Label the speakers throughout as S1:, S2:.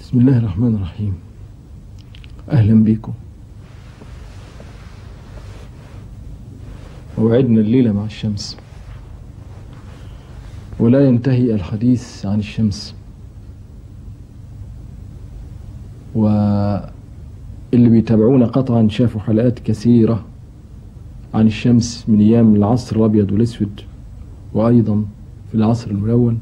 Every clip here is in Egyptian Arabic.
S1: بسم الله الرحمن الرحيم أهلا بكم موعدنا الليلة مع الشمس ولا ينتهي الحديث عن الشمس واللي بيتابعونا قطعا شافوا حلقات كثيرة عن الشمس من أيام العصر الأبيض والأسود وأيضا في العصر الملون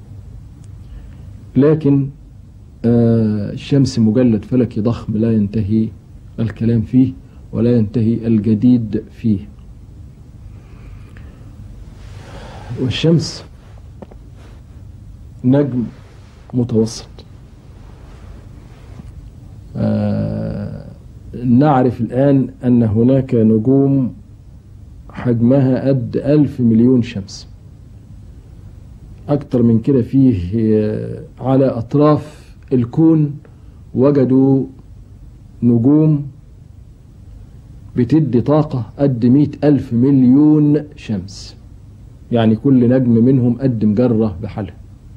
S1: لكن آه الشمس مجلد فلكي ضخم لا ينتهي الكلام فيه ولا ينتهي الجديد فيه والشمس نجم متوسط آه نعرف الآن أن هناك نجوم حجمها قد ألف مليون شمس أكتر من كده فيه على أطراف الكون وجدوا نجوم بتدي طاقة قد مئة ألف مليون شمس يعني كل نجم منهم قد مجرة بحالها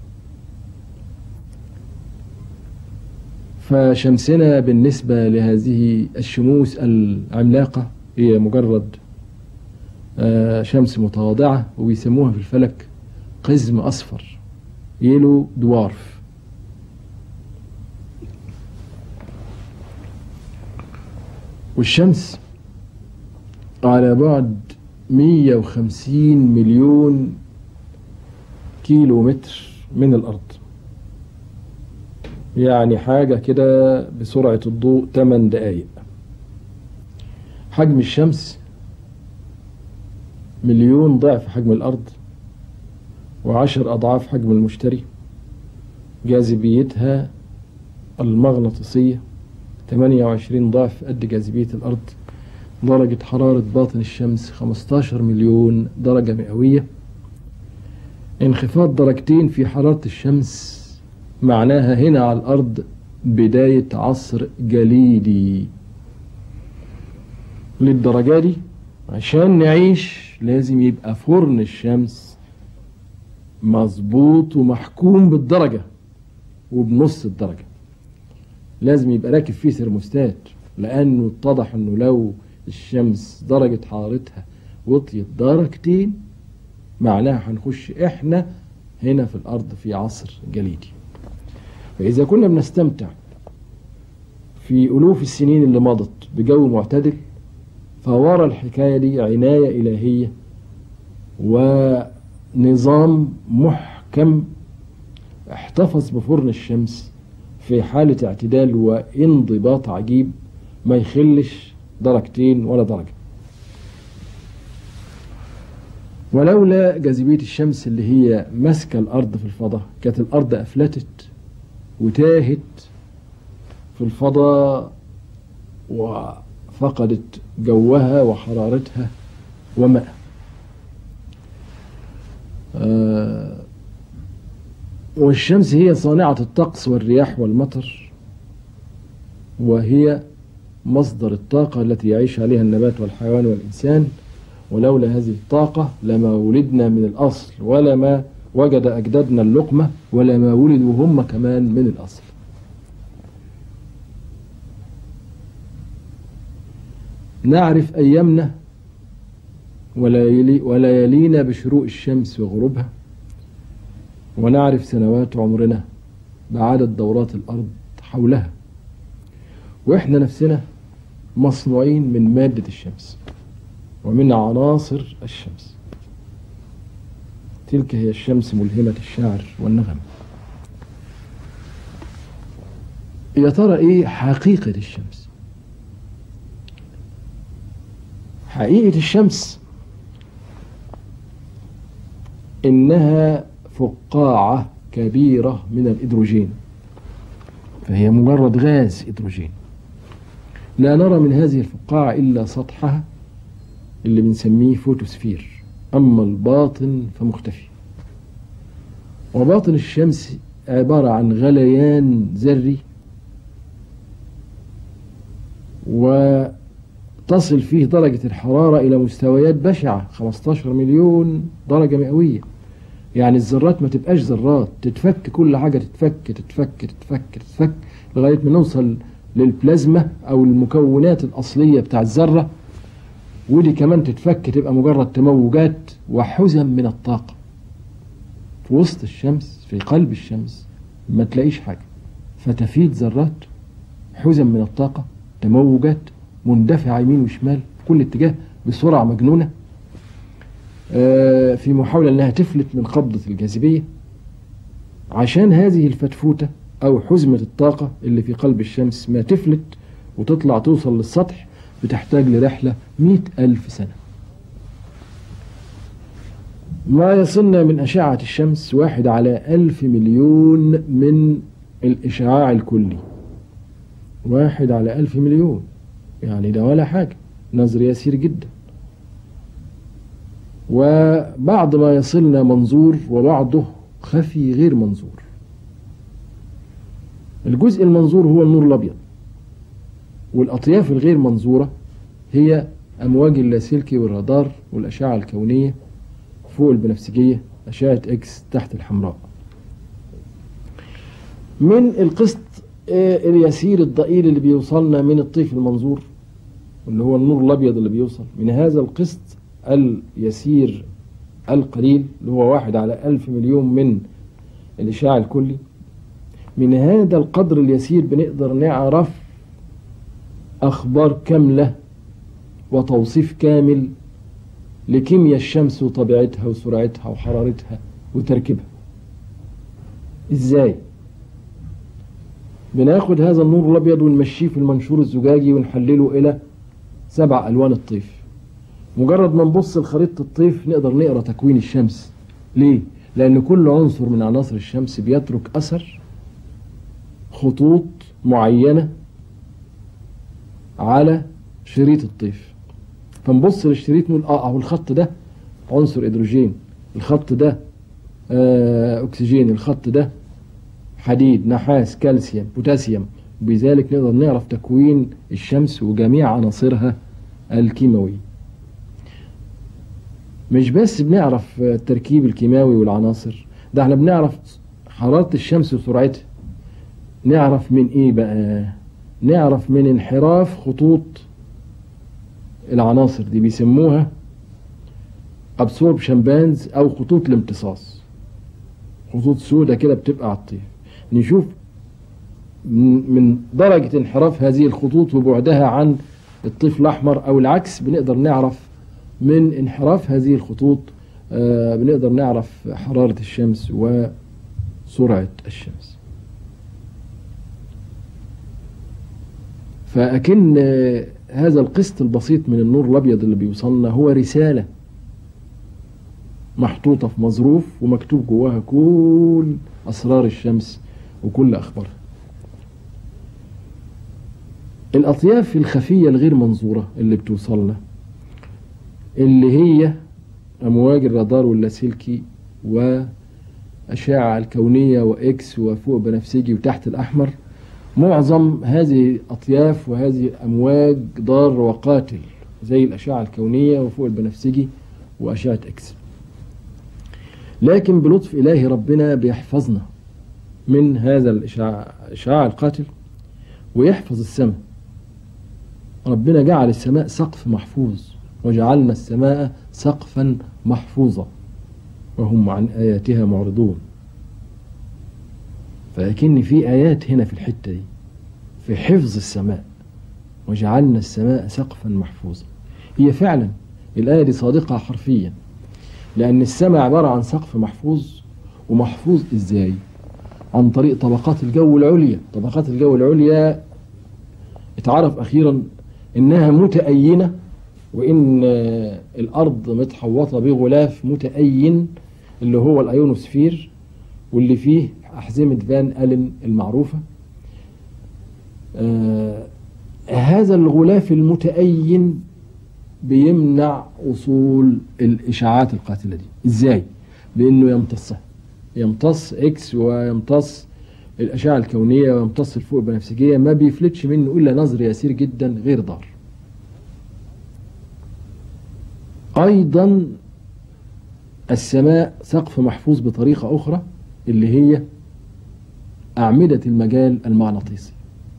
S1: فشمسنا بالنسبة لهذه الشموس العملاقة هي مجرد شمس متواضعة وبيسموها في الفلك قزم أصفر يلو دوارف والشمس على بعد 150 مليون كيلو متر من الأرض يعني حاجة كده بسرعة الضوء 8 دقايق حجم الشمس مليون ضعف حجم الأرض وعشر أضعاف حجم المشتري جاذبيتها المغناطيسية 28 ضعف قد جاذبية الأرض درجة حرارة باطن الشمس 15 مليون درجة مئوية انخفاض درجتين في حرارة الشمس معناها هنا على الأرض بداية عصر جليدي للدرجة دي عشان نعيش لازم يبقى فرن الشمس مظبوط ومحكوم بالدرجة وبنص الدرجة لازم يبقى راكب فيه ثرموستات لأنه اتضح أنه لو الشمس درجة حرارتها وطيت درجتين معناها هنخش إحنا هنا في الأرض في عصر جليدي فإذا كنا بنستمتع في ألوف السنين اللي مضت بجو معتدل فورا الحكاية دي عناية إلهية ونظام محكم احتفظ بفرن الشمس في حالة اعتدال وانضباط عجيب ما يخلش درجتين ولا درجة ولولا جاذبية الشمس اللي هي ماسكة الأرض في الفضاء كانت الأرض أفلتت وتاهت في الفضاء وفقدت جوها وحرارتها وماء آه والشمس هي صانعة الطقس والرياح والمطر وهي مصدر الطاقة التي يعيش عليها النبات والحيوان والإنسان ولولا هذه الطاقة لما ولدنا من الأصل ولا ما وجد أجدادنا اللقمة ولا ما ولدوا هم كمان من الأصل نعرف أيامنا وليالي وليالينا بشروق الشمس وغروبها ونعرف سنوات عمرنا بعدد دورات الأرض حولها وإحنا نفسنا مصنوعين من مادة الشمس ومن عناصر الشمس تلك هي الشمس ملهمة الشعر والنغم يا ترى ايه حقيقة الشمس حقيقة الشمس انها فقاعة كبيرة من الإدروجين فهي مجرد غاز إدروجين لا نرى من هذه الفقاعة إلا سطحها اللي بنسميه فوتوسفير أما الباطن فمختفي وباطن الشمس عبارة عن غليان ذري وتصل فيه درجة الحرارة إلى مستويات بشعة 15 مليون درجة مئوية يعني الذرات ما تبقاش ذرات تتفك كل حاجة تتفك تتفك تتفك تتفك لغاية ما نوصل للبلازما أو المكونات الأصلية بتاع الذرة ودي كمان تتفك تبقى مجرد تموجات وحزم من الطاقة في وسط الشمس في قلب الشمس ما تلاقيش حاجة فتفيد ذرات حزم من الطاقة تموجات مندفعة يمين وشمال في كل اتجاه بسرعة مجنونة آه، في محاولة انها تفلت من قبضة الجاذبية عشان هذه الفتفوتة او حزمة الطاقة اللي في قلب الشمس ما تفلت وتطلع توصل للسطح بتحتاج لرحلة مئة ألف سنة ما يصلنا من أشعة الشمس واحد على ألف مليون من الإشعاع الكلي واحد على ألف مليون يعني ده ولا حاجة نظر يسير جدا وبعض ما يصلنا منظور وبعضه خفي غير منظور الجزء المنظور هو النور الأبيض والأطياف الغير منظورة هي أمواج اللاسلكي والرادار والأشعة الكونية فوق البنفسجية أشعة إكس تحت الحمراء من القسط آه، اليسير الضئيل اللي بيوصلنا من الطيف المنظور اللي هو النور الأبيض اللي بيوصل من هذا القسط اليسير القليل اللي هو واحد على ألف مليون من الإشعاع الكلي من هذا القدر اليسير بنقدر نعرف أخبار كاملة وتوصيف كامل لكيمياء الشمس وطبيعتها وسرعتها وحرارتها وتركيبها ازاي بناخد هذا النور الابيض ونمشيه في المنشور الزجاجي ونحلله الى سبع الوان الطيف مجرد ما نبص لخريطه الطيف نقدر نقرا تكوين الشمس ليه لان كل عنصر من عناصر الشمس بيترك اثر خطوط معينه على شريط الطيف فنبص للشريط نقول اه اهو الخط ده عنصر هيدروجين الخط ده آه اكسجين الخط ده حديد نحاس كالسيوم بوتاسيوم بذلك نقدر نعرف تكوين الشمس وجميع عناصرها الكيماوية مش بس بنعرف التركيب الكيماوي والعناصر ده احنا بنعرف حرارة الشمس وسرعتها نعرف من ايه بقى نعرف من انحراف خطوط العناصر دي بيسموها ابسوربشن بانز او خطوط الامتصاص خطوط سودة كده بتبقى على الطيف نشوف من درجة انحراف هذه الخطوط وبعدها عن الطيف الأحمر أو العكس بنقدر نعرف من انحراف هذه الخطوط آه بنقدر نعرف حرارة الشمس وسرعة الشمس فأكن هذا القسط البسيط من النور الأبيض اللي بيوصلنا هو رسالة محطوطة في مظروف ومكتوب جواها كل أسرار الشمس وكل أخبارها الأطياف الخفية الغير منظورة اللي بتوصلنا اللي هي أمواج الرادار واللاسلكي وأشعة الكونية وإكس وفوق بنفسجي وتحت الأحمر معظم هذه الأطياف وهذه الأمواج ضار وقاتل زي الأشعة الكونية وفوق البنفسجي وأشعة إكس لكن بلطف إلهي ربنا بيحفظنا من هذا الإشعاع الإشعاع القاتل ويحفظ السماء ربنا جعل السماء سقف محفوظ وجعلنا السماء سقفا محفوظا وهم عن آياتها معرضون فلكن في آيات هنا في الحتة دي في حفظ السماء وجعلنا السماء سقفا محفوظا هي فعلا الآية دي صادقة حرفيا لأن السماء عبارة عن سقف محفوظ ومحفوظ إزاي عن طريق طبقات الجو العليا طبقات الجو العليا اتعرف أخيرا إنها متأينة وإن الأرض متحوطة بغلاف متأين اللي هو الأيونوسفير واللي فيه أحزمة فان ألين المعروفة آه هذا الغلاف المتأين بيمنع وصول الإشعاعات القاتلة دي إزاي؟ بأنه يمتصها يمتص إكس ويمتص الأشعة الكونية ويمتص الفوق البنفسجية ما بيفلتش منه إلا نظر يسير جدا غير ضار أيضا السماء سقف محفوظ بطريقة أخرى اللي هي أعمدة المجال المغناطيسي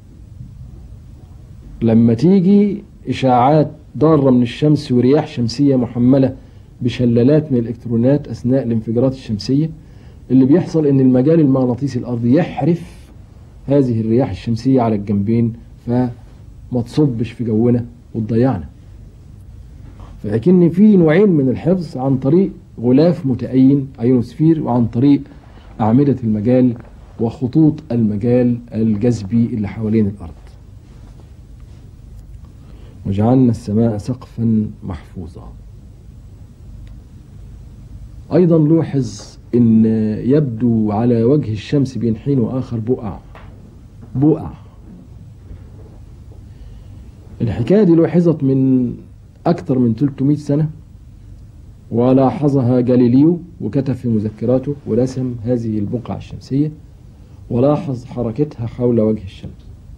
S1: لما تيجي إشاعات ضارة من الشمس ورياح شمسية محملة بشلالات من الإلكترونات أثناء الانفجارات الشمسية اللي بيحصل إن المجال المغناطيسي الأرضي يحرف هذه الرياح الشمسية على الجنبين فما تصبش في جونا وتضيعنا فلكن في نوعين من الحفظ عن طريق غلاف متأين ايونوسفير وعن طريق أعمدة المجال وخطوط المجال الجذبي اللي حوالين الأرض وجعلنا السماء سقفا محفوظا أيضا لوحظ أن يبدو على وجه الشمس بين حين وآخر بقع بقع الحكاية دي لوحظت من أكثر من 300 سنة ولاحظها جاليليو وكتب في مذكراته ورسم هذه البقع الشمسية ولاحظ حركتها حول وجه الشمس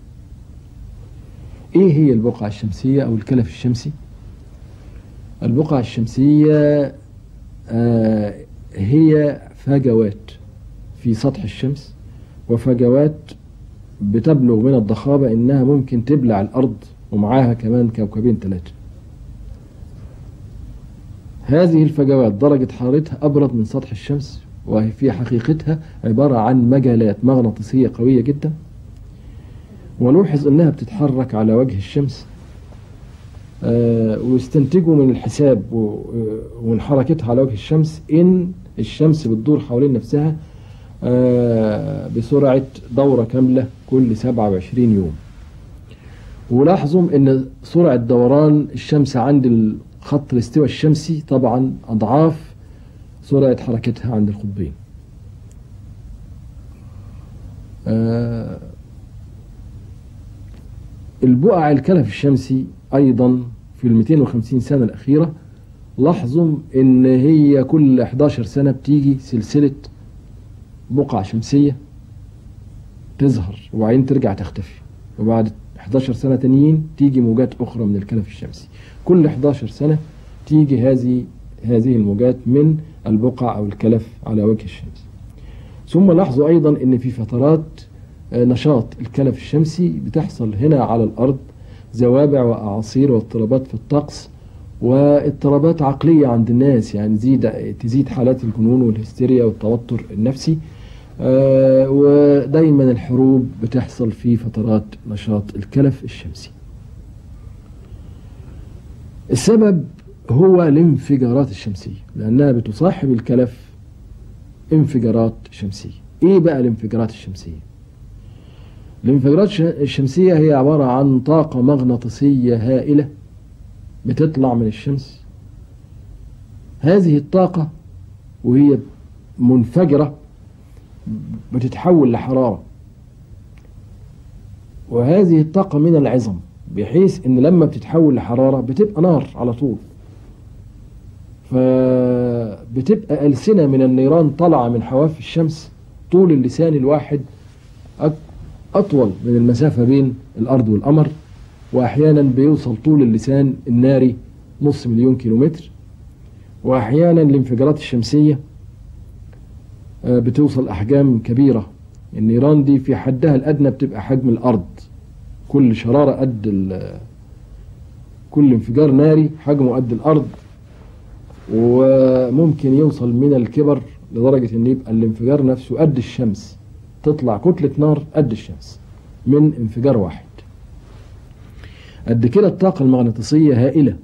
S1: ايه هي البقعة الشمسية او الكلف الشمسي البقعة الشمسية آه هي فجوات في سطح الشمس وفجوات بتبلغ من الضخامة انها ممكن تبلع الارض ومعاها كمان كوكبين ثلاثة هذه الفجوات درجة حرارتها أبرد من سطح الشمس وهي في حقيقتها عبارة عن مجالات مغناطيسية قوية جدا ولوحظ أنها بتتحرك على وجه الشمس آه ويستنتجوا من الحساب ومن حركتها على وجه الشمس إن الشمس بتدور حوالين نفسها آه بسرعة دورة كاملة كل 27 يوم ولاحظوا ان سرعة دوران الشمس عند خط الاستواء الشمسي طبعا اضعاف سرعة حركتها عند القطبين آه البقع الكلف الشمسي ايضا في ال 250 سنة الاخيرة لاحظوا ان هي كل 11 سنة بتيجي سلسلة بقع شمسية تظهر وبعدين ترجع تختفي وبعد 11 سنة تانيين تيجي موجات أخرى من الكلف الشمسي كل 11 سنة تيجي هذه هذه الموجات من البقع أو الكلف على وجه الشمس ثم لاحظوا أيضا أن في فترات نشاط الكلف الشمسي بتحصل هنا على الأرض زوابع وأعاصير واضطرابات في الطقس واضطرابات عقلية عند الناس يعني تزيد تزيد حالات الجنون والهستيريا والتوتر النفسي آه ودايما الحروب بتحصل في فترات نشاط الكلف الشمسي السبب هو الانفجارات الشمسية لأنها بتصاحب الكلف انفجارات شمسية ايه بقى الانفجارات الشمسية الانفجارات الشمسية هي عبارة عن طاقة مغناطيسية هائلة بتطلع من الشمس هذه الطاقة وهي منفجرة بتتحول لحرارة وهذه الطاقة من العظم بحيث ان لما بتتحول لحرارة بتبقى نار على طول فبتبقى ألسنة من النيران طالعة من حواف الشمس طول اللسان الواحد أطول من المسافة بين الأرض والقمر وأحيانا بيوصل طول اللسان الناري نص مليون كيلومتر وأحيانا الانفجارات الشمسية بتوصل أحجام كبيرة النيران دي في حدها الأدنى بتبقى حجم الأرض كل شرارة قد كل انفجار ناري حجمه قد الأرض وممكن يوصل من الكبر لدرجة ان يبقى الانفجار نفسه قد الشمس تطلع كتلة نار قد الشمس من انفجار واحد قد كده الطاقة المغناطيسية هائلة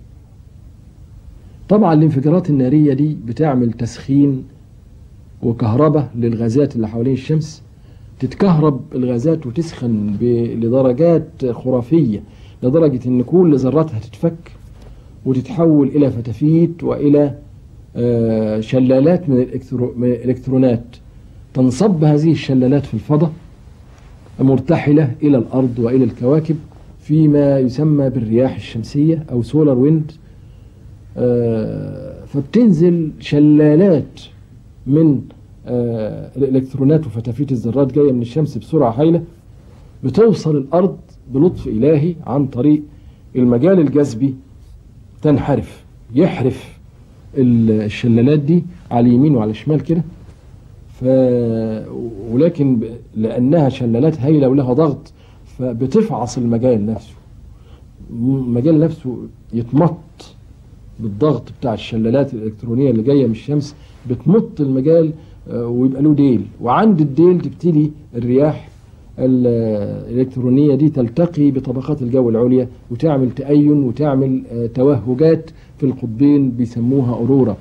S1: طبعا الانفجارات النارية دي بتعمل تسخين وكهرباء للغازات اللي حوالين الشمس تتكهرب الغازات وتسخن لدرجات خرافية لدرجة ان كل ذراتها تتفك وتتحول الى فتافيت والى شلالات من الالكترونات تنصب هذه الشلالات في الفضاء مرتحلة الى الارض والى الكواكب فيما يسمى بالرياح الشمسية او سولار ويند فبتنزل شلالات من الالكترونات وفتافيت الذرات جايه من الشمس بسرعه هائله بتوصل الارض بلطف الهي عن طريق المجال الجذبي تنحرف يحرف الشلالات دي على اليمين وعلى الشمال كده ف ولكن ب- لانها شلالات هايله ولها ضغط فبتفعص المجال نفسه المجال نفسه يتمط بالضغط بتاع الشلالات الالكترونيه اللي جايه من الشمس بتمط المجال آه، ويبقى له ديل وعند الديل تبتدي الرياح ال- الالكترونيه دي تلتقي بطبقات الجو العليا وتعمل تأين وتعمل آه، توهجات في القطبين بيسموها أورورا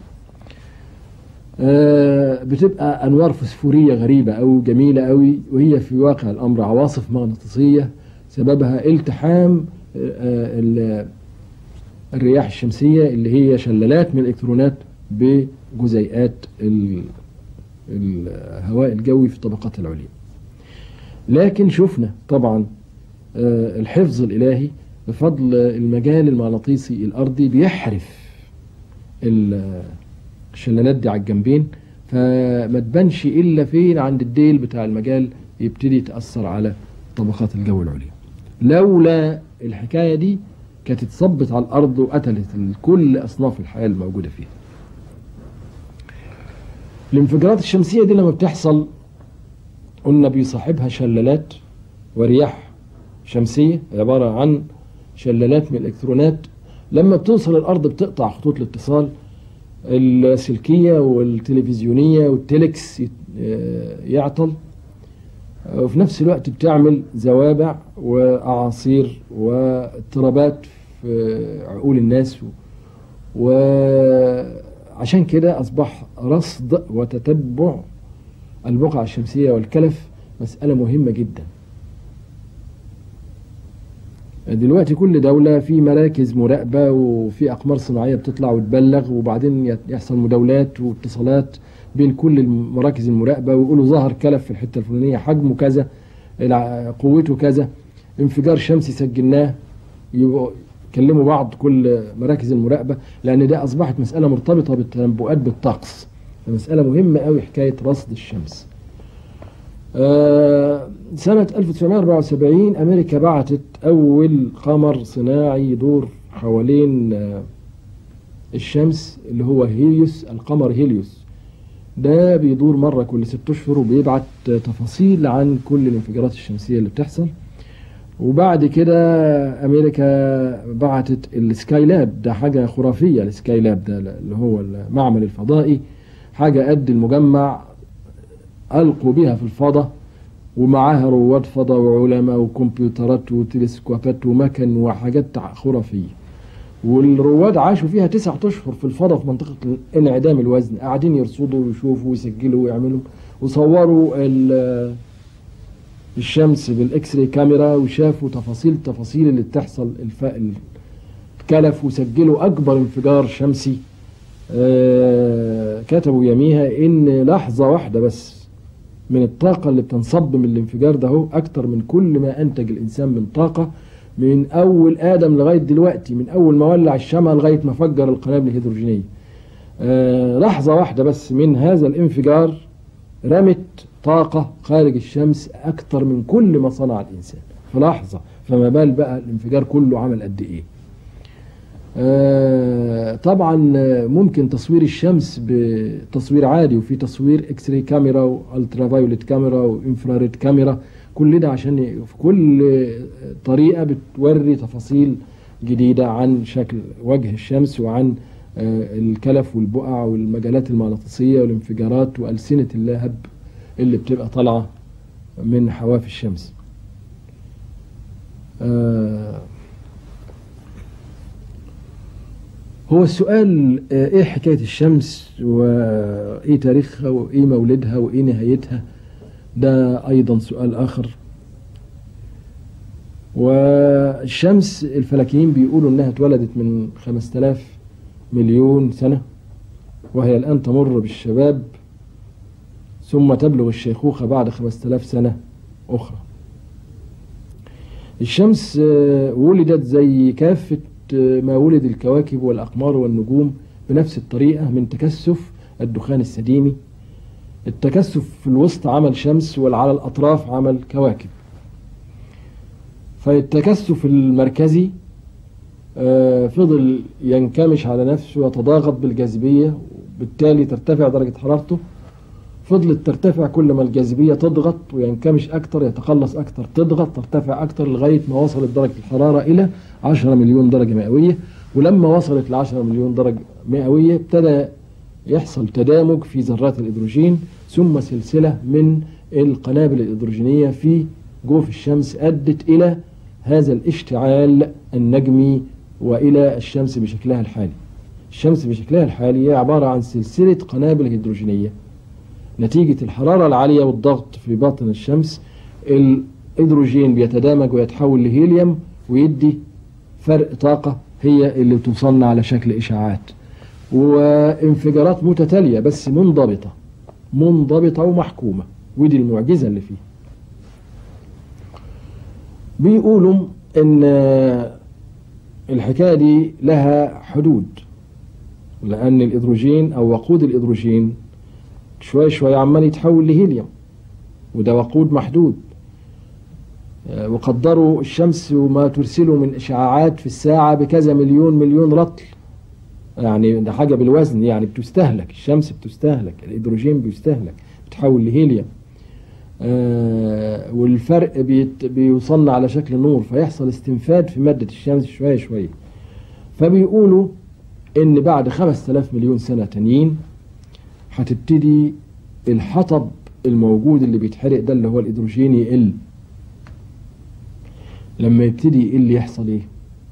S1: آه، بتبقى انوار فسفوريه غريبه او جميله قوي وهي في واقع الامر عواصف مغناطيسيه سببها التحام آه، آه، ال- الرياح الشمسيه اللي هي شلالات من الالكترونات بجزيئات ال- الهواء الجوي في الطبقات العليا لكن شفنا طبعا آه، الحفظ الالهي بفضل المجال المغناطيسي الارضي بيحرف ال- الشلالات دي على الجنبين فما تبانش الا فين عند الديل بتاع المجال يبتدي يتاثر على طبقات الجو العليا لولا الحكايه دي كانت اتصبت على الارض وقتلت كل اصناف الحياه الموجوده فيها الانفجارات الشمسيه دي لما بتحصل قلنا بيصاحبها شلالات ورياح شمسيه عباره عن شلالات من الالكترونات لما بتوصل الارض بتقطع خطوط الاتصال السلكيه والتلفزيونيه والتلكس يت- آه، يعطل آه، وفي نفس الوقت بتعمل زوابع واعاصير واضطرابات في عقول الناس وعشان كده اصبح رصد وتتبع البقع الشمسيه والكلف مساله مهمه جدا دلوقتي كل دولة في مراكز مراقبة وفي أقمار صناعية بتطلع وتبلغ وبعدين يت- يحصل مداولات واتصالات بين كل المراكز المراقبة ويقولوا ظهر كلف في الحتة الفلانية حجمه كذا الع- قوته كذا انفجار شمسي سجلناه يبقوا يكلموا بعض كل مراكز المراقبة لأن ده أصبحت مسألة مرتبطة بالتنبؤات بالطقس مسألة مهمة قوي حكاية رصد الشمس آه، سنة 1974 أمريكا بعتت أول قمر صناعي يدور حوالين آه، الشمس اللي هو هيليوس القمر هيليوس ده بيدور مرة كل ست أشهر وبيبعت آه، تفاصيل عن كل الانفجارات الشمسية اللي بتحصل وبعد كده أمريكا بعتت السكاي لاب ده حاجة خرافية السكاي لاب ده اللي هو المعمل الفضائي حاجة قد المجمع ألقوا بها في الفضاء ومعاها رواد فضاء وعلماء وكمبيوترات وتلسكوبات ومكن وحاجات خرافية والرواد عاشوا فيها تسعة أشهر في الفضاء في منطقة انعدام الوزن قاعدين يرصدوا ويشوفوا ويسجلوا ويعملوا وصوروا ال- الشمس بالاكس راي كاميرا وشافوا تفاصيل التفاصيل اللي بتحصل الف... الكلف وسجلوا أكبر انفجار شمسي آه، كتبوا يميها ان لحظة واحدة بس من الطاقة اللي بتنصب من الانفجار ده هو اكتر من كل ما انتج الانسان من طاقة من اول ادم لغاية دلوقتي من اول ما ولع الشمع لغاية ما فجر القنابل الهيدروجينية آه، لحظة واحدة بس من هذا الانفجار رمت طاقة خارج الشمس اكتر من كل ما صنع الانسان في لحظة فما بال بقى الانفجار كله عمل قد ايه آه، طبعا آه، ممكن تصوير الشمس بتصوير عادي وفي تصوير اكس راي كاميرا والترا فايوليت كاميرا وانفراريد كاميرا كل ده عشان ي- في كل آه، طريقه بتوري تفاصيل جديده عن شكل وجه الشمس وعن آه، الكلف والبقع والمجالات المغناطيسيه والانفجارات والسنه اللهب اللي بتبقى طالعه من حواف الشمس. آه، هو السؤال آه، ايه حكاية الشمس وايه تاريخها وايه مولدها وايه نهايتها ده ايضا سؤال اخر والشمس الفلكيين بيقولوا انها اتولدت من 5000 مليون سنة وهي الان تمر بالشباب ثم تبلغ الشيخوخة بعد 5000 سنة اخرى الشمس آه، ولدت زي كافة آه، ما ولد الكواكب والأقمار والنجوم بنفس الطريقة من تكثف الدخان السديمي التكثف في الوسط عمل شمس وعلى الأطراف عمل كواكب فالتكثف المركزي آه، فضل ينكمش على نفسه ويتضاغط بالجاذبية وبالتالي ترتفع درجة حرارته فضلت ترتفع كل ما الجاذبية تضغط وينكمش أكتر يتقلص أكتر تضغط ترتفع أكتر لغاية ما وصلت درجة الحرارة إلى 10 مليون درجة مئوية ولما وصلت ل 10 مليون درجة مئوية ابتدى يحصل تدامج في ذرات الهيدروجين ثم سلسلة من القنابل الهيدروجينية في جوف الشمس أدت إلى هذا الاشتعال النجمي وإلى الشمس بشكلها الحالي الشمس بشكلها الحالي هي عبارة عن سلسلة قنابل هيدروجينية نتيجة الحرارة العالية والضغط في باطن الشمس الهيدروجين بيتدامج ويتحول لهيليوم ويدي فرق طاقة هي اللي بتوصلنا على شكل إشعاعات وانفجارات متتالية بس منضبطة منضبطة ومحكومة ودي المعجزة اللي فيها بيقولوا ان الحكاية دي لها حدود لأن الإدروجين أو وقود الإدروجين شوي شوي عمال يتحول لهيليوم وده وقود محدود آه، وقدروا الشمس وما ترسله من إشعاعات في الساعة بكذا مليون مليون رطل يعني ده حاجة بالوزن يعني بتستهلك الشمس بتستهلك الهيدروجين بيستهلك بتحول لهيليوم آه والفرق بيت بيوصلنا على شكل نور فيحصل استنفاد في مادة الشمس شوية شوية فبيقولوا ان بعد 5000 مليون سنة تانيين هتبتدي الحطب الموجود اللي بيتحرق ده اللي هو الهيدروجين يقل لما يبتدي يقل يحصل ايه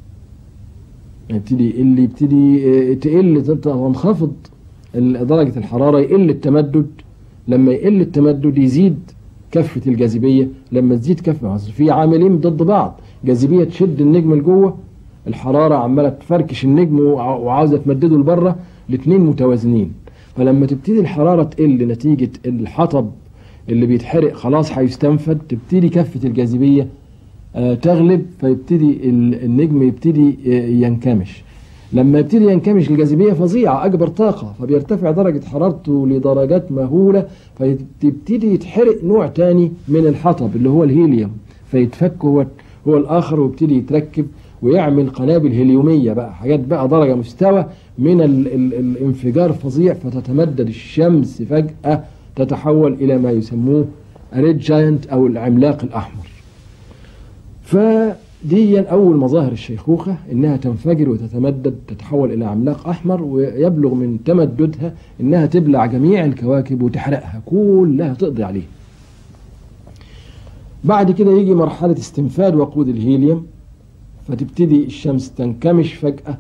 S1: يبتدي يقل يبتدي آه، تقل تنخفض ال- درجة الحرارة يقل التمدد لما يقل التمدد يزيد كفة الجاذبية لما تزيد كفة أصل في عاملين ضد بعض جاذبية تشد النجم لجوه الحرارة عمالة تفركش النجم وع- وعاوزة تمدده لبره الاتنين متوازنين فلما تبتدي الحرارة تقل نتيجة الحطب اللي بيتحرق خلاص هيستنفد تبتدي كفة الجاذبية آه، تغلب فيبتدي ال- النجم يبتدي آه، ينكمش لما يبتدي ينكمش الجاذبية فظيعة أكبر طاقة فبيرتفع درجة حرارته لدرجات مهولة فيبتدي يتحرق نوع تاني من الحطب اللي هو الهيليوم فيتفك هو هو الآخر ويبتدي يتركب ويعمل قنابل هيليومية بقى حاجات بقى درجة مستوى من ال ال الانفجار فظيع فتتمدد الشمس فجأة تتحول إلى ما يسموه ريد جاينت أو العملاق الأحمر فدي أول مظاهر الشيخوخة إنها تنفجر وتتمدد تتحول إلى عملاق أحمر ويبلغ من تمددها إنها تبلع جميع الكواكب وتحرقها كلها تقضي عليها بعد كده يجي مرحلة استنفاد وقود الهيليوم فتبتدي الشمس تنكمش فجأة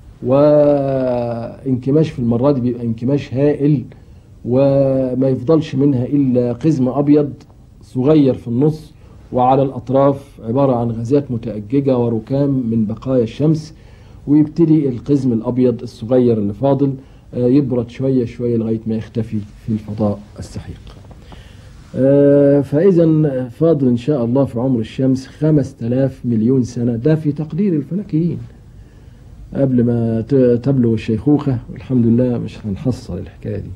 S1: وانكماش في المرة دي بيبقى انكماش هائل وما يفضلش منها إلا قزم أبيض صغير في النص وعلى الأطراف عبارة عن غازات متأججة وركام من بقايا الشمس ويبتدي القزم الأبيض الصغير اللي فاضل آه، يبرد شوية شوية لغاية ما يختفي في الفضاء السحيق آه، فإذا فاضل إن شاء الله في عمر الشمس خمس تلاف مليون سنة ده في تقدير الفلكيين قبل ما ت- تبلغ الشيخوخة والحمد لله مش هنحصل الحكاية دي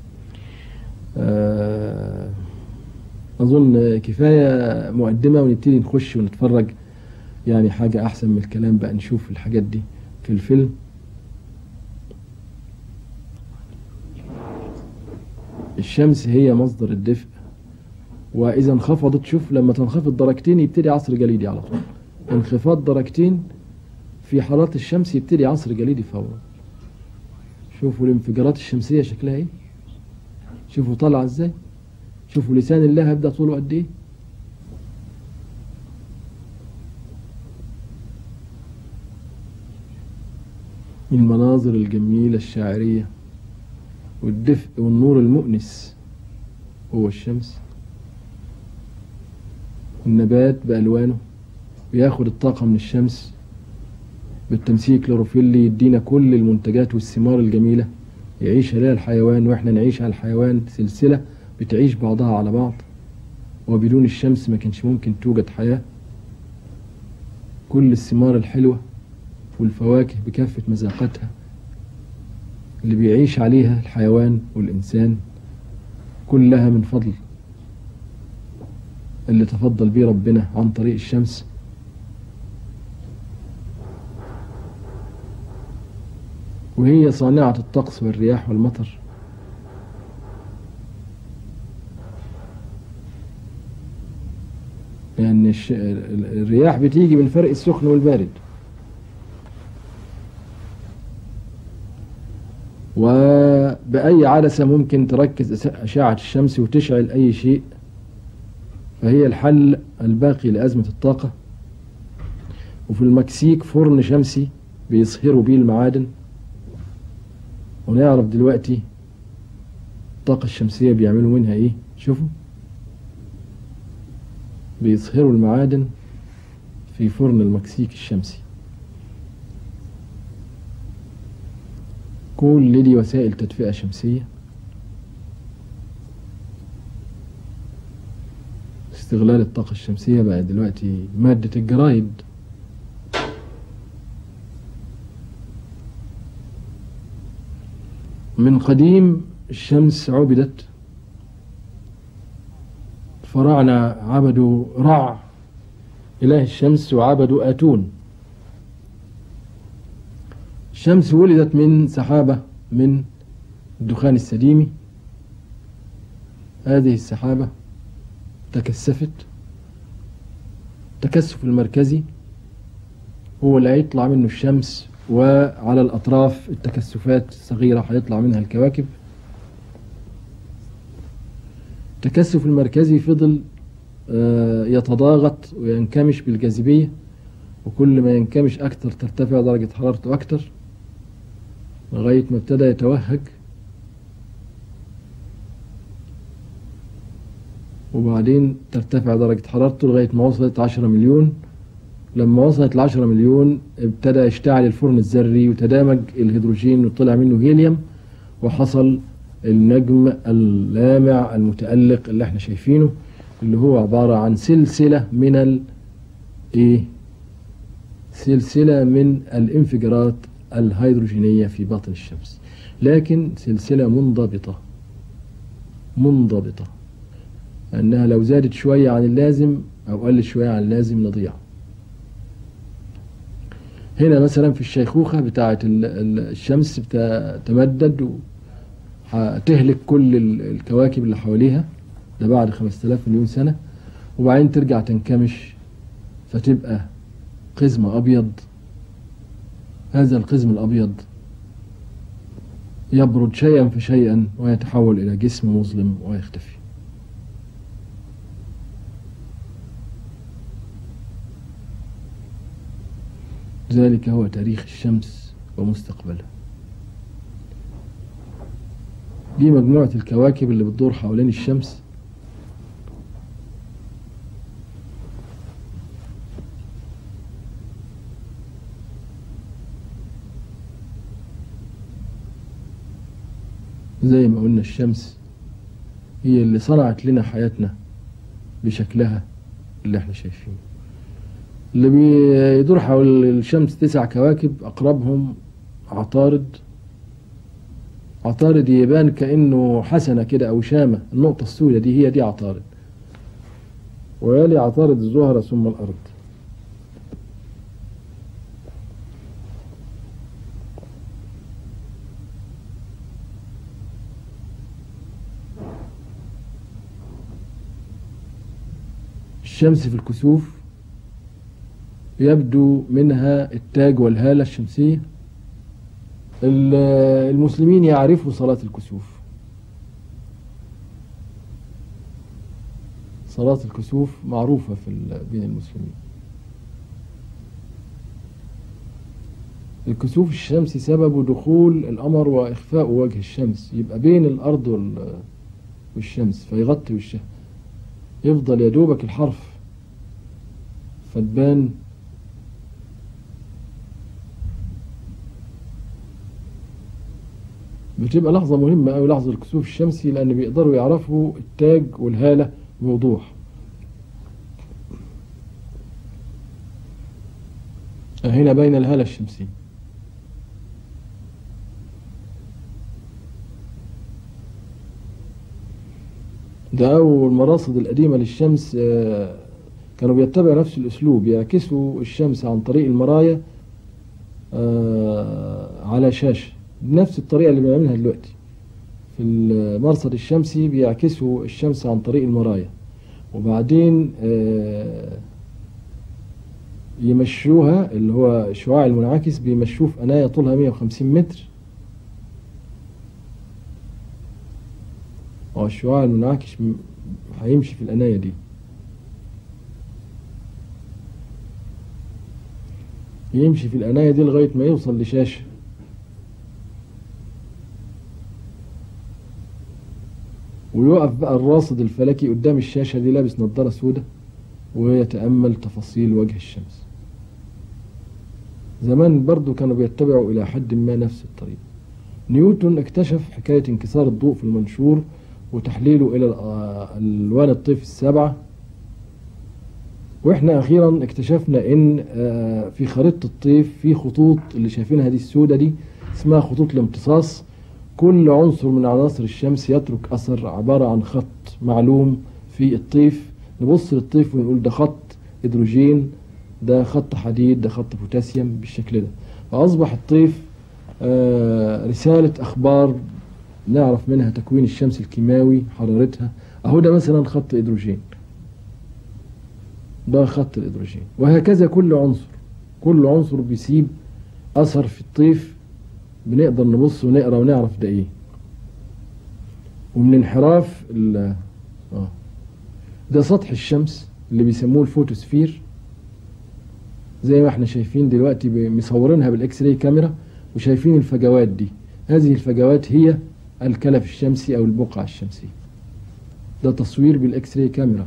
S1: آه، أظن كفاية مقدمة ونبتدي نخش ونتفرج يعني حاجة أحسن من الكلام بقى نشوف الحاجات دي في الفيلم الشمس هي مصدر الدفء وإذا انخفضت شوف لما تنخفض درجتين يبتدي عصر جليدي على طول انخفاض درجتين في حالات الشمس يبتدي عصر جليدي فورا شوفوا الانفجارات الشمسية شكلها ايه شوفوا طالعة ازاي شوفوا لسان الله هيبدأ طوله قد ايه المناظر الجميلة الشاعرية والدفء والنور المؤنس هو الشمس النبات بألوانه بياخد الطاقة من الشمس بالتمثيل كلوروفيل يدينا كل المنتجات والثمار الجميلة يعيش عليها الحيوان واحنا نعيش على الحيوان سلسلة بتعيش بعضها على بعض وبدون الشمس ما كانش ممكن توجد حياة كل الثمار الحلوة والفواكه بكافة مذاقاتها اللي بيعيش عليها الحيوان والإنسان كلها من فضل اللي تفضل بيه ربنا عن طريق الشمس وهي صانعة الطقس والرياح والمطر لأن الش... الرياح بتيجي من فرق السخن والبارد وبأي عدسة ممكن تركز أشعة الشمس وتشعل أي شيء فهي الحل الباقي لأزمة الطاقة وفي المكسيك فرن شمسي بيصهروا بيه المعادن ونعرف دلوقتي الطاقة الشمسية بيعملوا منها ايه شوفوا بيصهروا المعادن في فرن المكسيك الشمسي كل دي وسائل تدفئة شمسية استغلال الطاقة الشمسية بقى دلوقتي مادة الجرايد من قديم الشمس عبدت الفراعنة عبدوا رع إله الشمس وعبدوا آتون الشمس ولدت من سحابة من الدخان السديمي هذه السحابة تكثفت التكثف المركزي هو اللي هيطلع منه الشمس وعلى الأطراف التكثفات الصغيرة هيطلع منها الكواكب التكثف المركزي فضل يتضاغط وينكمش بالجاذبية وكل ما ينكمش أكتر ترتفع درجة حرارته أكتر لغاية ما ابتدى يتوهج وبعدين ترتفع درجة حرارته لغاية ما وصلت عشرة مليون لما وصلت العشرة مليون ابتدى يشتعل الفرن الذري وتدامج الهيدروجين وطلع منه هيليوم وحصل النجم اللامع المتألق اللي احنا شايفينه اللي هو عبارة عن سلسلة من ال ايه سلسلة من الانفجارات الهيدروجينية في باطن الشمس لكن سلسلة منضبطة منضبطة أنها لو زادت شوية عن اللازم أو قلت شوية عن اللازم نضيع هنا مثلا في الشيخوخة بتاعة الشمس بتتمدد وهتهلك كل الكواكب اللي حواليها ده بعد 5000 مليون سنة وبعدين ترجع تنكمش فتبقى قزم أبيض هذا القزم الأبيض يبرد شيئا فشيئا ويتحول إلى جسم مظلم ويختفي ذلك هو تاريخ الشمس ومستقبلها دي مجموعة الكواكب اللي بتدور حوالين الشمس زي ما قلنا الشمس هي اللي صنعت لنا حياتنا بشكلها اللي احنا شايفينه اللي بيدور حول الشمس تسع كواكب أقربهم عطارد عطارد يبان كأنه حسنة كده أو شامة النقطة السوداء دي هي دي عطارد ويلي عطارد الزهرة ثم الأرض الشمس في الكسوف يبدو منها التاج والهالة الشمسية المسلمين يعرفوا صلاة الكسوف صلاة الكسوف معروفة في بين المسلمين الكسوف الشمسي سببه دخول القمر وإخفاء وجه الشمس يبقى بين الأرض والشمس فيغطي وشها يفضل يدوبك الحرف فتبان بتبقى لحظة مهمة أوي لحظة الكسوف الشمسي لأن بيقدروا يعرفوا التاج والهالة بوضوح هنا بين الهالة الشمسية ده أول المراصد القديمة للشمس كانوا بيتبعوا نفس الأسلوب يعكسوا الشمس عن طريق المرايا على شاشة بنفس الطريقة اللي بنعملها دلوقتي في المرصد الشمسي بيعكسوا الشمس عن طريق المرايا وبعدين آه، يمشوها اللي هو الشعاع المنعكس بيمشوه في قناية طولها 150 متر اه الشعاع المنعكس م- هيمشي في القناية دي يمشي في القناية دي لغاية ما يوصل لشاشة ويقف بقى الراصد الفلكي قدام الشاشة دي لابس نظارة سوداء ويتأمل تفاصيل وجه الشمس زمان برضو كانوا بيتبعوا إلى حد ما نفس الطريقة نيوتن اكتشف حكاية انكسار الضوء في المنشور وتحليله إلى الأ- ألوان الطيف السبعة واحنا اخيرا اكتشفنا ان آه، في خريطة الطيف في خطوط اللي شايفينها دي السودة دي اسمها خطوط الامتصاص كل عنصر من عناصر الشمس يترك اثر عبارة عن خط معلوم في الطيف نبص للطيف ونقول ده خط هيدروجين ده خط حديد ده خط بوتاسيوم بالشكل ده فاصبح الطيف آه، رسالة اخبار نعرف منها تكوين الشمس الكيماوي حرارتها اهو ده مثلا خط هيدروجين ده خط الهيدروجين وهكذا كل عنصر كل عنصر بيسيب اثر في الطيف بنقدر نبص ونقرا ونعرف ده ايه ومن انحراف ال- اه ده سطح الشمس اللي بيسموه الفوتوسفير زي ما احنا شايفين دلوقتي ب- مصورينها بالاكس راي كاميرا وشايفين الفجوات دي هذه الفجوات هي الكلف الشمسي او البقعة الشمسية ده تصوير بالاكس راي كاميرا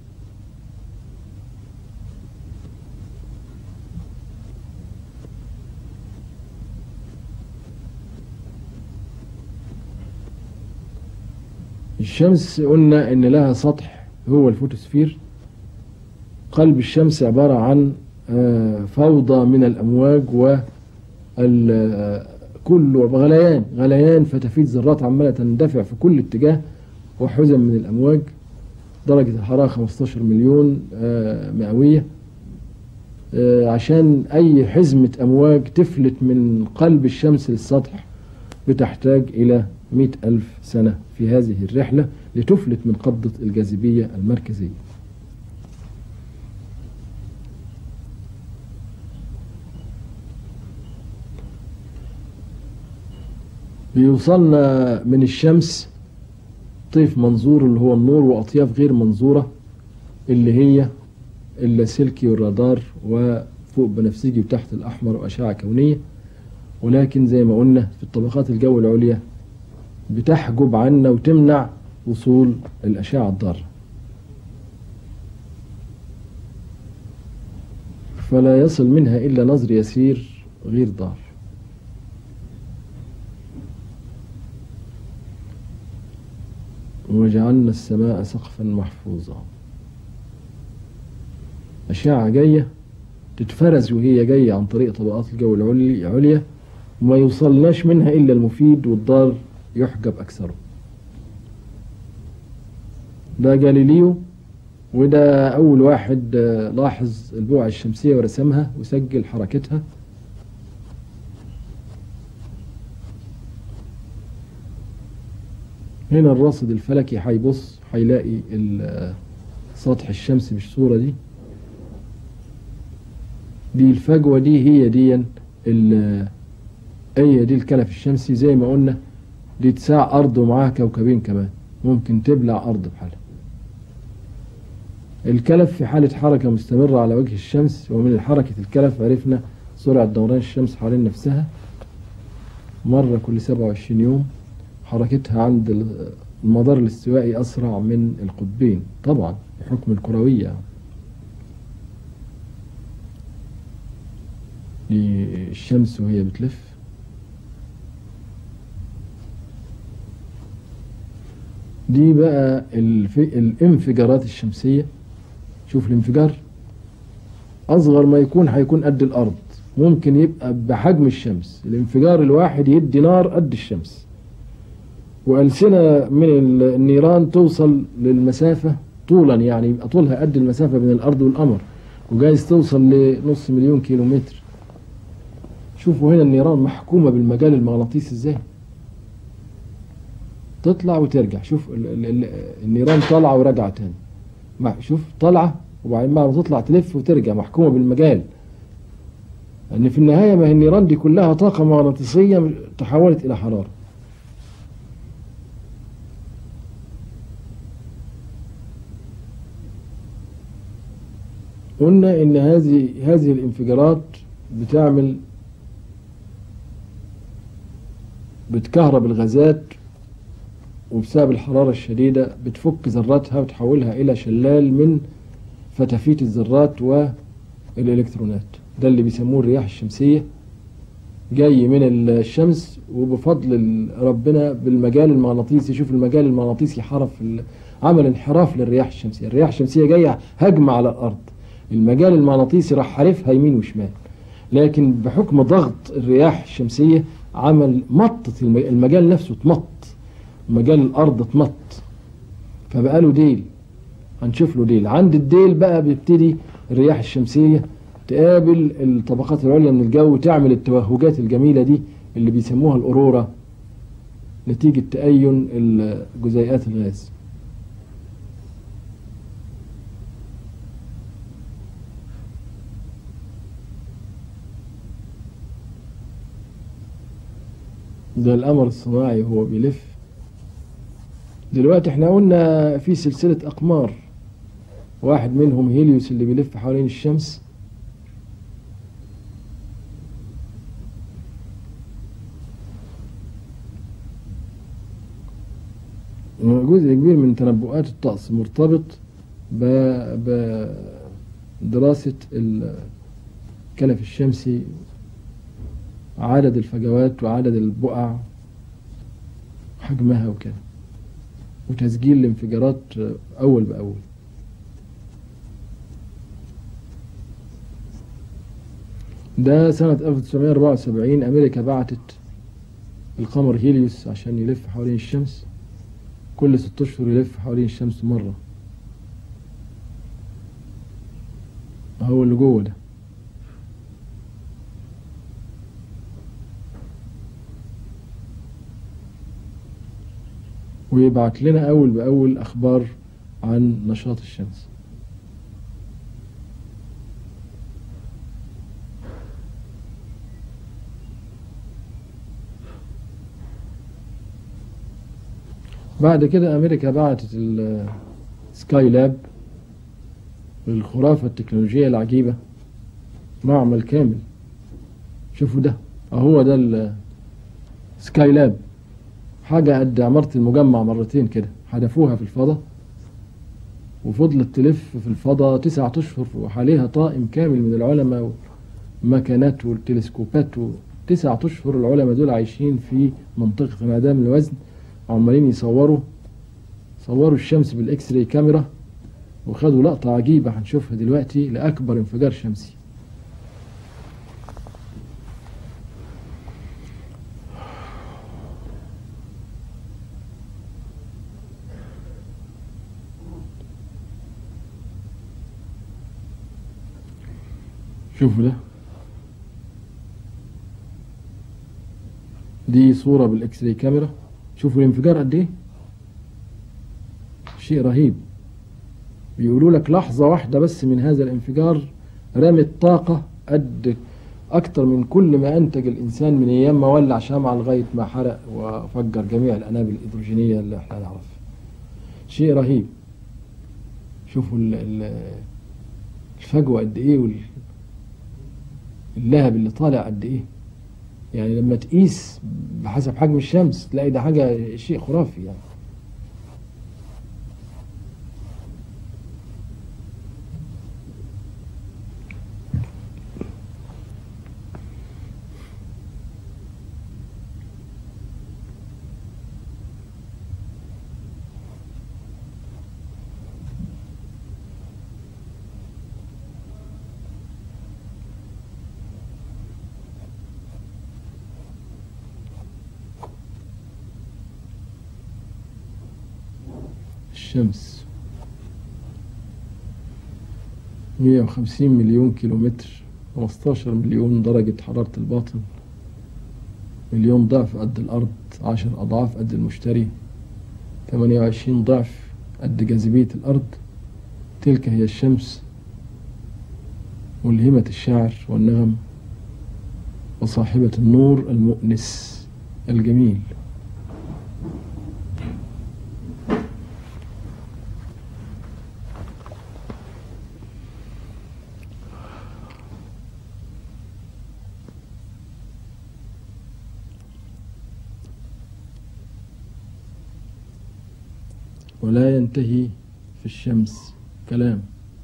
S1: الشمس قلنا ان لها سطح هو الفوتوسفير قلب الشمس عبارة عن آه، فوضى من الامواج و كل غليان غليان فتفيت ذرات عمالة تندفع في كل اتجاه وحزم من الامواج درجة الحرارة 15 مليون آه، مئوية آه، عشان اي حزمة امواج تفلت من قلب الشمس للسطح بتحتاج إلى مئة ألف سنة في هذه الرحلة لتفلت من قبضة الجاذبية المركزية بيوصلنا من الشمس طيف منظور اللي هو النور وأطياف غير منظورة اللي هي اللاسلكي والرادار وفوق بنفسجي وتحت الأحمر وأشعة كونية ولكن زي ما قلنا في الطبقات الجو العليا بتحجب عنا وتمنع وصول الأشعة الضارة فلا يصل منها إلا نظر يسير غير ضار وجعلنا السماء سقفا محفوظا أشعة جاية تتفرز وهي جاية عن طريق طبقات الجو العلي- العليا وما يوصلناش منها إلا المفيد والضار يحجب أكثره ده جاليليو وده أول واحد آه، لاحظ البقعة الشمسية ورسمها وسجل حركتها هنا الراصد الفلكي هيبص هيلاقي ال- آه، سطح الشمس بالصورة دي دي الفجوة دي هي دي ال- هي دي الكلف الشمسي زي ما قلنا دي تساع أرض ومعاها كوكبين كمان ممكن تبلع أرض بحالها الكلف في حالة حركة مستمرة على وجه الشمس ومن حركة الكلف عرفنا سرعة دوران الشمس حوالين نفسها مرة كل 27 يوم حركتها عند ال- المدار الاستوائي أسرع من القطبين طبعا بحكم الكروية دي الشمس وهي بتلف دي بقى الف... الانفجارات الشمسية شوف الانفجار أصغر ما يكون هيكون قد الأرض ممكن يبقى بحجم الشمس الانفجار الواحد يدي نار قد الشمس وألسنة من ال- النيران توصل للمسافة طولا يعني يبقى طولها قد المسافة بين الأرض والقمر وجايز توصل لنص مليون كيلو متر شوفوا هنا النيران محكومة بالمجال المغناطيسي ازاي تطلع وترجع شوف ال ال ال النيران طالعة وراجعة تاني مع- شوف طالعة وبعدين بعد ما تطلع تلف وترجع محكومة بالمجال لأن في النهاية ما هي النيران دي كلها طاقة مغناطيسية تحولت إلى حرارة قلنا إن هذه هذه الانفجارات بتعمل بتكهرب الغازات وبسبب الحرارة الشديدة بتفك ذراتها وتحولها إلى شلال من فتافيت الذرات والإلكترونات ده اللي بيسموه الرياح الشمسية جاي من الشمس وبفضل ال- ربنا بالمجال المغناطيسي شوف المجال المغناطيسي حرف ال- عمل انحراف للرياح الشمسية الرياح الشمسية جاية هجمة على الأرض المجال المغناطيسي راح حارفها يمين وشمال لكن بحكم ضغط الرياح الشمسية عمل مطت الم- المجال نفسه اتمط مجال الأرض اتمط فبقى له ديل هنشوف له ديل عند الديل بقى بيبتدي الرياح الشمسية تقابل الطبقات العليا من الجو تعمل التوهجات الجميلة دي اللي بيسموها الأورورا نتيجة تأين ال- جزيئات الغاز ده القمر الصناعي وهو بيلف دلوقتي احنا قلنا في سلسلة أقمار واحد منهم هيليوس اللي بيلف حوالين الشمس جزء كبير من تنبؤات الطقس مرتبط ب- بدراسة الكلف الشمسي عدد الفجوات وعدد البقع حجمها وكده وتسجيل الانفجارات أول بأول ده سنة 1974 أمريكا بعتت القمر هيليوس عشان يلف حوالين الشمس كل ست أشهر يلف حوالين الشمس مرة هو اللي جوه ده ويبعت لنا أول بأول أخبار عن نشاط الشمس بعد كده أمريكا بعتت السكاي لاب الخرافة التكنولوجية العجيبة معمل كامل شوفوا ده أهو ده السكاي لاب حاجة قد عمارة المجمع مرتين كده حدفوها في الفضاء وفضلت تلف في الفضاء تسعة أشهر وحاليها طائم كامل من العلماء ومكانات والتلسكوبات تسعة أشهر العلماء دول عايشين في منطقة انعدام الوزن عمالين يصوروا صوروا الشمس بالإكس راي كاميرا وخدوا لقطة عجيبة هنشوفها دلوقتي لأكبر انفجار شمسي شوفوا ده دي صورة بالاكس راي كاميرا شوفوا الانفجار قد ايه شيء رهيب بيقولوا لك لحظة واحدة بس من هذا الانفجار رمت طاقة قد أكتر من كل ما أنتج الإنسان من أيام ما ولع شمعة لغاية ما حرق وفجر جميع الأنابل الهيدروجينية اللي احنا نعرفها شيء رهيب شوفوا ال- ال- الفجوة قد إيه وال- اللهب اللي طالع قد ايه يعني لما تقيس بحسب حجم الشمس تلاقي ده حاجة شيء خرافي يعني الشمس 150 مليون كيلومتر 15 مليون درجة حرارة الباطن مليون ضعف قد الأرض عشر أضعاف قد المشتري 28 ضعف قد جاذبية الأرض تلك هي الشمس ملهمة الشعر والنغم وصاحبة النور المؤنس الجميل ولا ينتهي في الشمس كلام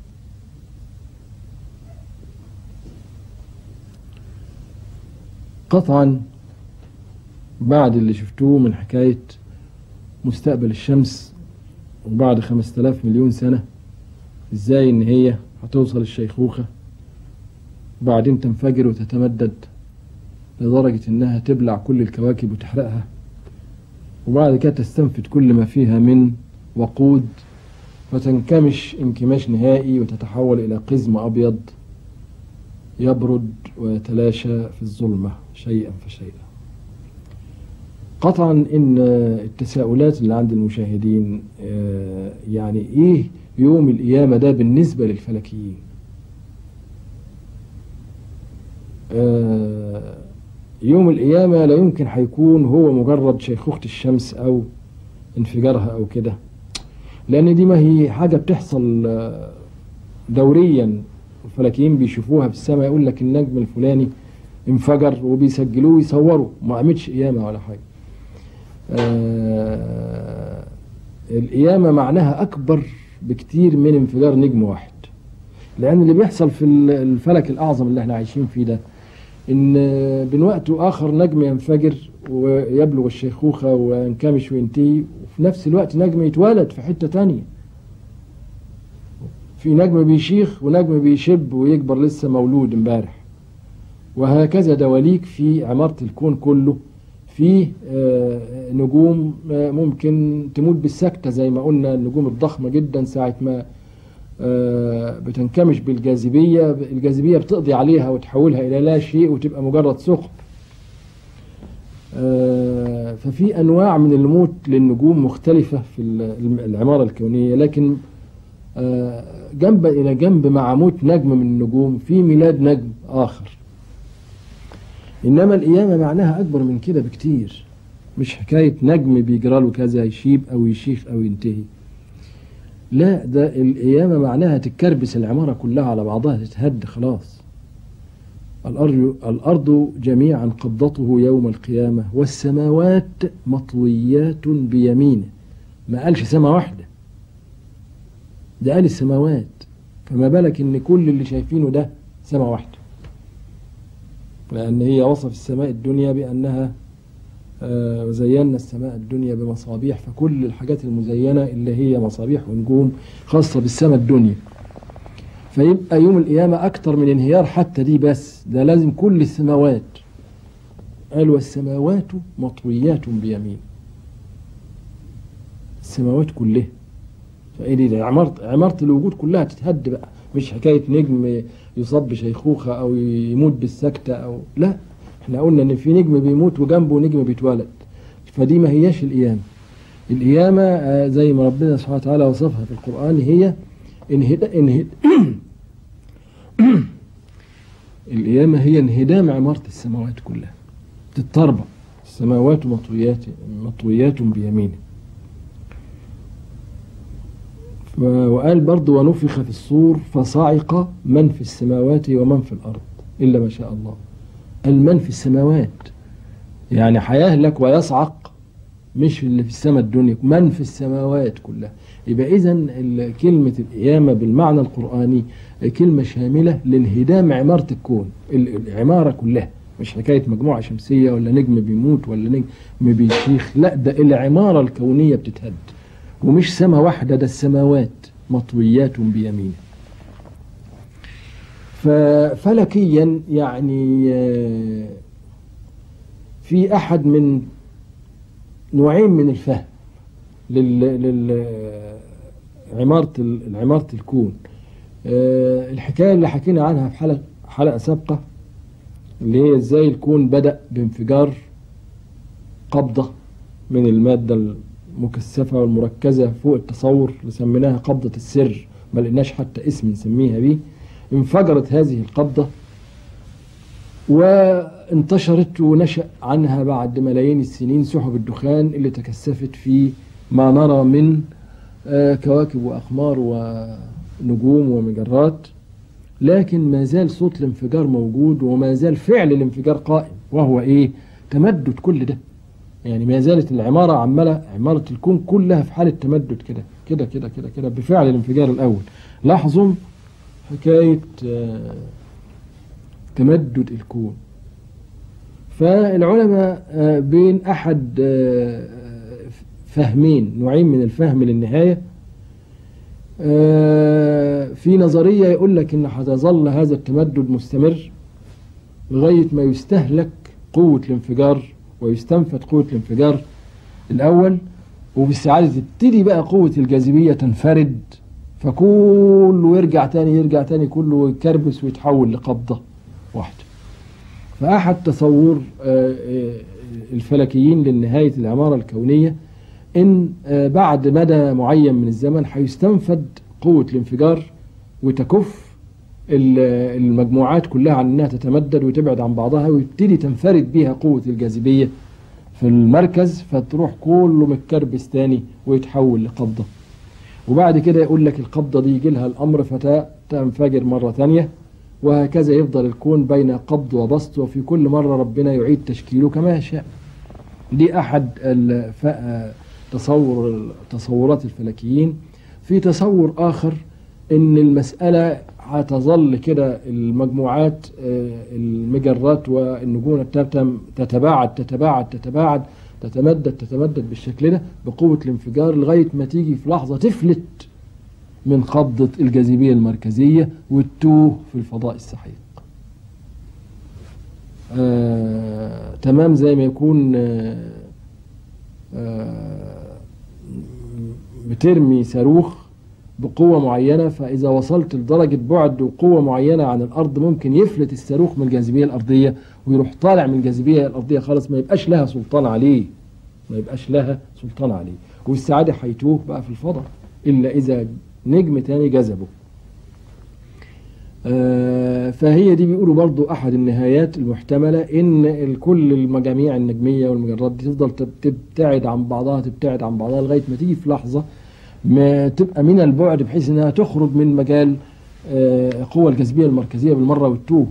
S1: قطعا بعد اللي شفتوه من حكاية مستقبل الشمس وبعد خمسة آلاف مليون سنة ازاي ان هي هتوصل الشيخوخة وبعدين تنفجر وتتمدد لدرجة انها تبلع كل الكواكب وتحرقها وبعد كده تستنفد كل ما فيها من وقود فتنكمش انكماش نهائي وتتحول إلى قزم أبيض يبرد ويتلاشى في الظلمة شيئا فشيئا قطعا ان التساؤلات اللي عند المشاهدين يعني ايه يوم القيامة ده بالنسبة للفلكيين يوم القيامة لا يمكن هيكون هو مجرد شيخوخة الشمس او انفجارها او كده لان دي ما هي حاجة بتحصل دوريا الفلكيين بيشوفوها في السماء يقول لك النجم الفلاني انفجر وبيسجلوه ويصوروا ما قامتش قيامة ولا حاجة آه القيامة معناها أكبر بكتير من انفجار نجم واحد لأن اللي بيحصل في الفلك الأعظم اللي احنا عايشين فيه ده إن بين وقت وآخر نجم ينفجر ويبلغ الشيخوخة وينكمش وينتهي وفي نفس الوقت نجم يتولد في حتة تانية في نجم بيشيخ ونجم بيشب ويكبر لسه مولود امبارح وهكذا دواليك في عمارة الكون كله في نجوم ممكن تموت بالسكتة زي ما قلنا النجوم الضخمة جدا ساعة ما بتنكمش بالجاذبية الجاذبية بتقضي عليها وتحولها إلى لا شيء وتبقى مجرد ثقب ففي أنواع من الموت للنجوم مختلفة في العمارة الكونية لكن جنب إلى جنب مع موت نجم من النجوم في ميلاد نجم آخر إنما القيامة معناها أكبر من كده بكتير مش حكاية نجم بيجرى له كذا يشيب أو يشيخ أو ينتهي لا ده القيامة معناها تتكربس العمارة كلها على بعضها تتهد خلاص الأرض, الأرض جميعا قبضته يوم القيامة والسماوات مطويات بيمينه ما قالش سماء واحدة ده قال السماوات فما بالك ان كل اللي شايفينه ده سماء واحدة لأن هي وصف السماء الدنيا بأنها زينا السماء الدنيا بمصابيح فكل الحاجات المزينة اللي هي مصابيح ونجوم خاصة بالسماء الدنيا فيبقى يوم القيامة أكتر من انهيار حتى دي بس ده لازم كل السماوات قال والسماوات مطويات بيمين السماوات كلها فايه دي عمارة عمارة الوجود كلها تتهد بقى مش حكاية نجم يصاب بشيخوخة أو يموت بالسكتة أو لا احنا قلنا إن في نجم بيموت وجنبه نجم بيتولد فدي ما هياش القيامة القيامة زي ما ربنا سبحانه وتعالى وصفها في القرآن هي انهد... انهد... القيامة هي انهدام عمارة السماوات كلها تتربى السماوات مطويات مطويات بيمينه وقال برضه ونفخ في الصور فصعق من في السماوات ومن في الأرض إلا ما شاء الله المن في السماوات يعني هيهلك ويصعق مش اللي في السماء الدنيا من في السماوات كلها يبقى إذا كلمة القيامة بالمعنى القرآني كلمة شاملة لانهدام عمارة الكون العمارة كلها مش حكاية مجموعة شمسية ولا نجم بيموت ولا نجم بيشيخ لا ده العمارة الكونية بتتهد ومش سماء واحدة ده السماوات مطويات بيمينه ففلكيا يعني في أحد من نوعين من الفهم لل عمارة عمارة الكون الحكاية اللي حكينا عنها في حلقة حلقة سابقة اللي هي ازاي الكون بدأ بانفجار قبضة من المادة المكثفة والمركزة فوق التصور اللي سميناها قبضة السر ما لقيناش حتى اسم نسميها بيه انفجرت هذه القبضة وانتشرت ونشأ عنها بعد ملايين السنين سحب الدخان اللي تكثفت في ما نرى من آه، كواكب وأقمار ونجوم ومجرات لكن ما زال صوت الانفجار موجود وما زال فعل الانفجار قائم وهو ايه تمدد كل ده يعني ما زالت العمارة عمالة عمارة الكون كلها في حالة تمدد كده كده كده كده كده بفعل الانفجار الأول لاحظوا حكاية آه، تمدد الكون فالعلماء آه، بين أحد آه، فهمين نوعين من الفهم للنهاية آه، في نظرية يقول لك إن هتظل هذا التمدد مستمر لغاية ما يستهلك قوة الانفجار ويستنفد قوة الانفجار الأول وبالسعادة تبتدي بقى قوة الجاذبية تنفرد فكله يرجع تاني يرجع تاني كله يكربس ويتحول لقبضة واحدة فأحد تصور آه، آه، الفلكيين لنهاية العمارة الكونية إن آه، بعد مدى معين من الزمن هيستنفد قوة الانفجار وتكف ال- المجموعات كلها عن انها تتمدد وتبعد عن بعضها ويبتدي تنفرد بيها قوة الجاذبية في المركز فتروح كله متكربس تاني ويتحول لقبضة وبعد كده يقول لك القبضة دي يجي لها الأمر فتنفجر مرة تانية وهكذا يفضل الكون بين قبض وبسط وفي كل مرة ربنا يعيد تشكيله كما يشاء دي أحد الف... تصور تصورات الفلكيين في تصور آخر إن المسألة هتظل كده المجموعات آه، المجرات والنجوم التابتة تتباعد تتباعد تتباعد تتمدد تتمدد بالشكل ده بقوة الانفجار لغاية ما تيجي في لحظة تفلت من قبضة الجاذبية المركزية وتتوه في الفضاء السحيق آه، تمام زي ما يكون آه، آه، بترمي صاروخ بقوة معينة فإذا وصلت لدرجة بعد وقوة معينة عن الأرض ممكن يفلت الصاروخ من الجاذبية الأرضية ويروح طالع من الجاذبية الأرضية خالص ما يبقاش لها سلطان عليه ما يبقاش لها سلطان عليه والسعادة هيتوه بقى في الفضاء إلا إذا نجم تاني جذبه آه، فهي دي بيقولوا برضو أحد النهايات المحتملة إن كل المجاميع النجمية والمجرات دي تفضل تب- تبتعد عن بعضها تبتعد عن بعضها لغاية ما تيجي في لحظة ما تبقى من البعد بحيث إنها تخرج من مجال آه، قوى الجاذبية المركزية بالمرة والتوه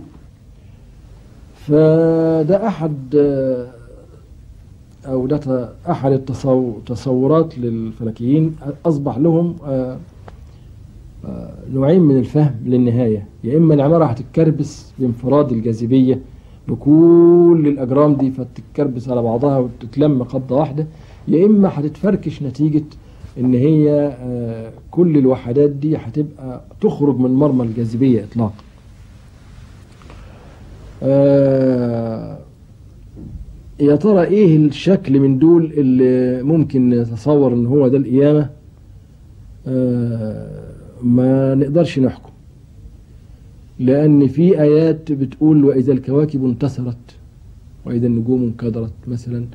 S1: فده أحد آه، أو ده ت- أحد التصو- التصورات للفلكيين أصبح لهم آه، آه، نوعين من الفهم للنهاية يا إما العمارة هتتكربس بانفراد الجاذبية بكل الأجرام دي فتتكربس على بعضها وتتلم قبضة واحدة يا إما هتتفركش نتيجة إن هي آه، كل الوحدات دي هتبقى تخرج من مرمى الجاذبية إطلاقا آه، يا ترى إيه الشكل من دول اللي ممكن نتصور إن هو ده القيامة آه، ما نقدرش نحكم لأن في آيات بتقول وإذا الكواكب انتثرت وإذا النجوم انكدرت مثلا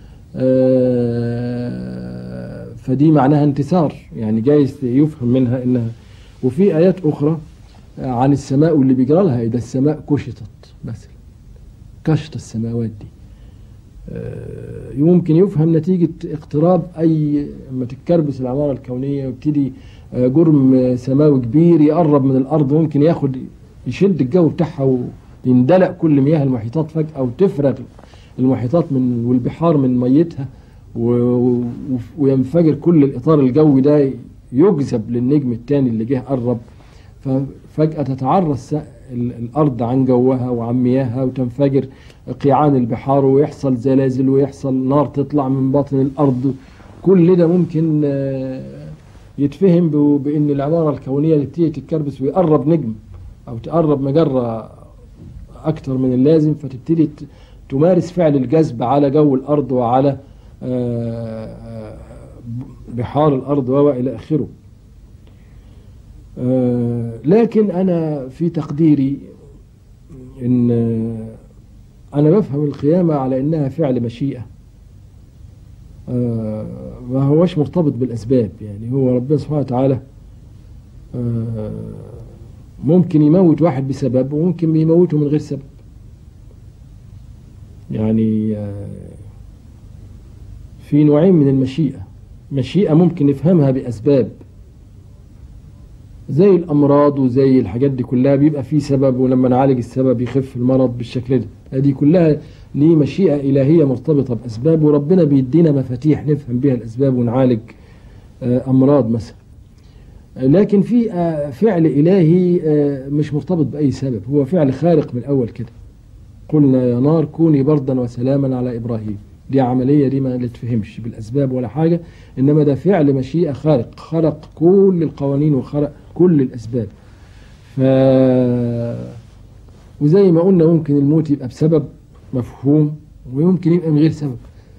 S1: آه، فدي معناها انتصار يعني جايز يفهم منها إنها وفي آيات أخرى عن السماء واللي بيجرى لها إذا السماء كشطت مثلا كشط السماوات دي آه، يمكن يفهم نتيجة اقتراب أي لما تتكربس العمارة الكونية ويبتدي آه، جرم سماوي كبير يقرب من الأرض ممكن ياخد يشد الجو بتاعها ويندلق كل مياه المحيطات فجأة وتفرغ المحيطات من والبحار من ميتها و- و- وينفجر كل الإطار الجوي ده يجذب للنجم التاني اللي جه قرب ففجأة تتعرى الس- ال- الأرض عن جوها وعن مياهها وتنفجر قيعان البحار ويحصل زلازل ويحصل نار تطلع من باطن الأرض كل ده ممكن آه، يتفهم ب- بأن العمارة الكونية اللي بتيجي تتكربس ويقرب نجم أو تقرب مجرة أكتر من اللازم فتبتدي ت- تمارس فعل الجذب على جو الأرض وعلى آه، آه، بحار الأرض وإلى آخره آه، لكن أنا في تقديري إن أنا بفهم القيامة على إنها فعل مشيئة آه، ما هوش مرتبط بالأسباب يعني هو ربنا سبحانه وتعالى آه، ممكن يموت واحد بسبب وممكن يموته من غير سبب يعني آه، في نوعين من المشيئة مشيئة ممكن نفهمها بأسباب زي الأمراض وزي الحاجات دي كلها بيبقى في سبب ولما نعالج السبب يخف المرض بالشكل ده هذه كلها ليه مشيئة إلهية مرتبطة بأسباب وربنا بيدينا مفاتيح نفهم بها الأسباب ونعالج آه، أمراض مثلا لكن في آه، فعل إلهي آه، مش مرتبط بأي سبب هو فعل خارق من الأول كده قلنا يا نار كوني بردا وسلاما على إبراهيم دي عملية دي ما تفهمش بالأسباب ولا حاجة إنما ده فعل مشيئة خارق خرق كل القوانين وخرق كل الأسباب ف وزي ما قلنا ممكن الموت يبقى بسبب مفهوم ويمكن يبقى من غير سبب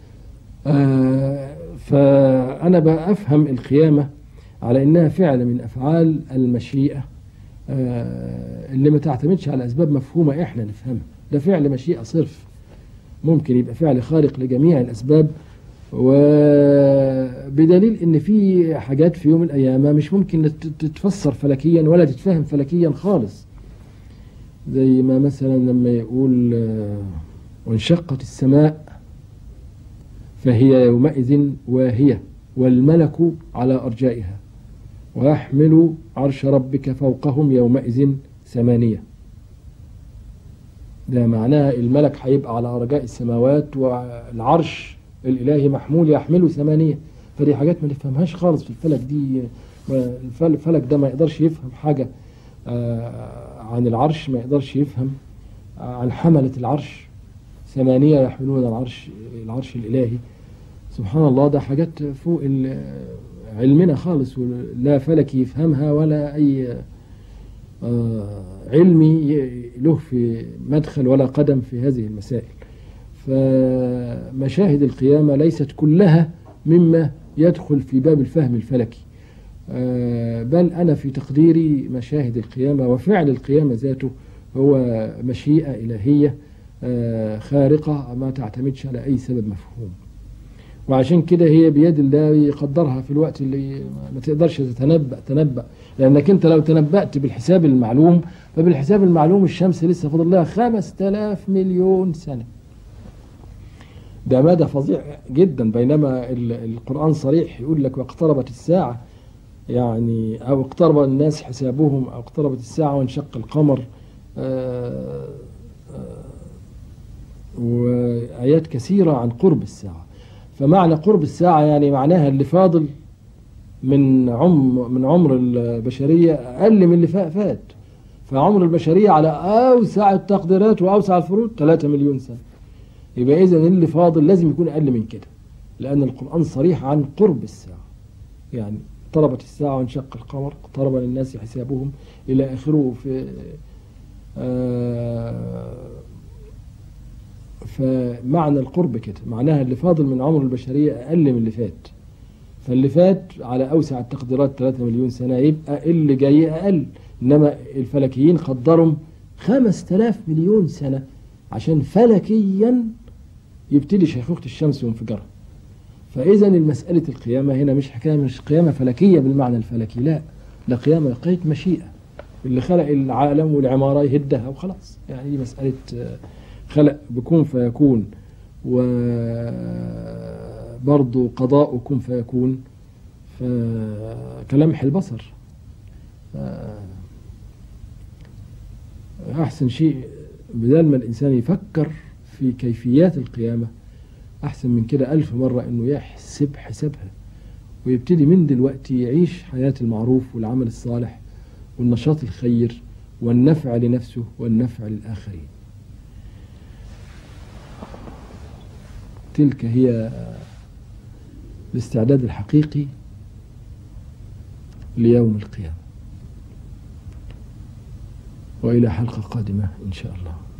S1: آه فأنا بفهم القيامة على إنها فعل من أفعال المشيئة آه اللي ما تعتمدش على أسباب مفهومة إحنا نفهمها ده فعل مشيئة صرف ممكن يبقى فعل خارق لجميع الأسباب وبدليل ان في حاجات في يوم من الايام مش ممكن تتفسر فلكيا ولا تتفهم فلكيا خالص زي ما مثلا لما يقول آه، وانشقت السماء فهي يومئذ واهية والملك على أرجائها ويحمل عرش ربك فوقهم يومئذ ثمانية ده معناها الملك هيبقى على أرجاء السماوات والعرش الإلهي محمول يحمله ثمانية فدي حاجات ما نفهمهاش خالص في الفلك دي الفلك ده ما يقدرش يفهم حاجة آه، عن العرش ما يقدرش يفهم عن حملة العرش ثمانية يحملون العرش العرش الإلهي سبحان الله ده حاجات فوق علمنا خالص لا فلكي يفهمها ولا أي آه، علمي له في مدخل ولا قدم في هذه المسائل فمشاهد القيامة ليست كلها مما يدخل في باب الفهم الفلكي آه، بل أنا في تقديري مشاهد القيامة وفعل القيامة ذاته هو مشيئة إلهية آه، خارقة ما تعتمدش على أي سبب مفهوم وعشان كده هي بيد الله يقدرها في الوقت اللي ما تقدرش تتنبأ تنبأ لأنك أنت لو تنبأت بالحساب المعلوم فبالحساب المعلوم الشمس لسه فاضل لها 5000 مليون سنة ده مدى فظيع جدا بينما القرآن صريح يقول لك واقتربت الساعة يعني أو اقترب الناس حسابهم أو اقتربت الساعة وانشق القمر آه، آه، وآيات كثيرة عن قرب الساعة فمعنى قرب الساعة يعني معناها اللي فاضل من عمر من عمر البشرية أقل من اللي فات فعمر البشرية على أوسع التقديرات وأوسع الفروض 3 مليون سنة يبقى إذا اللي فاضل لازم يكون أقل من كده لأن القرآن صريح عن قرب الساعة يعني اقتربت الساعة وانشق القمر اقترب للناس حسابهم إلى آخره في آه فمعنى القرب كده معناها اللي فاضل من عمر البشرية أقل من اللي فات فاللي فات على أوسع التقديرات 3 مليون سنة يبقى اللي جاي أقل إنما الفلكيين قدروا 5000 مليون سنة عشان فلكيا يبتدي شيخوخة الشمس وانفجارها فإذا المسألة القيامة هنا مش حكاية مش قيامة فلكية بالمعنى الفلكي لا ده قيامة قيد مشيئة اللي خلق العالم والعمارة يهدها وخلاص يعني دي مسألة خلق بكون فيكون وبرضه قضاء كن فيكون فكلمح البصر أحسن شيء بدل ما الإنسان يفكر في كيفيات القيامة أحسن من كده ألف مرة أنه يحسب حسابها ويبتدي من دلوقتي يعيش حياة المعروف والعمل الصالح والنشاط الخير والنفع لنفسه والنفع للآخرين تلك هي الاستعداد الحقيقي ليوم القيامة وإلى حلقة قادمة إن شاء الله